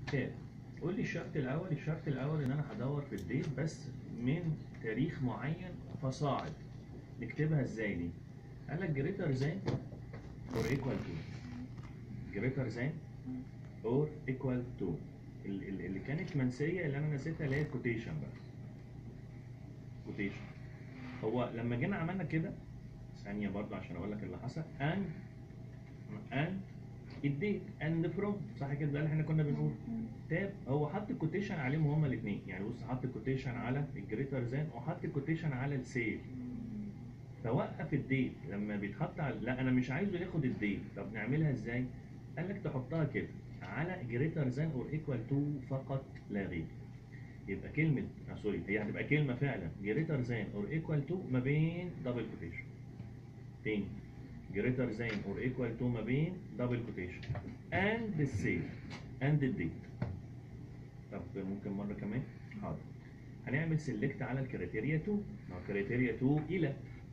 تاب قول لي الشرط الاول الشرط الاول ان انا هدور في الديت بس من تاريخ معين فصاعد نكتبها ازاي دي قال لك greater than or equal to greater than or equal to ال- ال- اللي كانت منسيه اللي انا نسيتها اللي هي الكوتيشن بقى كوتيشن هو لما جينا عملنا كده ثانيه برضه عشان اقول لك اللي حصل and and الديت and from صح كده ده اللي احنا كنا بنقول تاب هو حط الكوتيشن عليهم هما الاثنين يعني بص حط الكوتيشن على الجريتر زان وحط الكوتيشن على السيل فوقف الديت لما بيتحط على لا انا مش عايزه ياخد الديت طب نعملها ازاي؟ قال لك تحطها كده على جريتر زان اور ايكوال تو فقط لا غير يبقى كلمه آه سوري هي هتبقى كلمه فعلا جريتر زان اور ايكوال تو ما بين دبل كوتيشن تاني جريتر زان اور ايكوال تو ما بين دبل كوتيشن اند السيل اند الديت طب ممكن مره كمان حاضر هنعمل سيلكت على الكريتيريا 2 ما هو كريتيريا 2 الى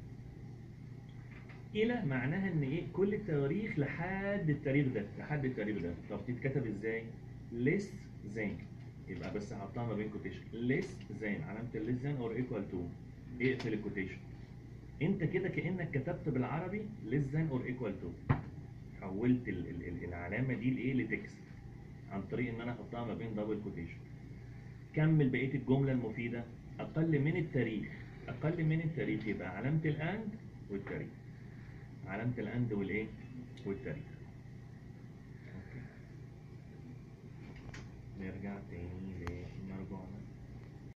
الى معناها ان ايه كل التواريخ لحد التاريخ ده لحد التاريخ ده طب تتكتب ازاي less than يبقى بس هحطها ما بين كوتيشن less than علامه less than or equal to اقفل الكوتيشن انت كده كانك كتبت بالعربي less than or equal to حولت ال ال ال العلامه دي لايه لتكست عن طريق ان انا احطها ما بين دبل كوتيشن كمل بقيه الجمله المفيده اقل من التاريخ اقل من التاريخ يبقى علامه الاند والتاريخ علامه الاند والايه والتاريخ أوكي. نرجع تاني ل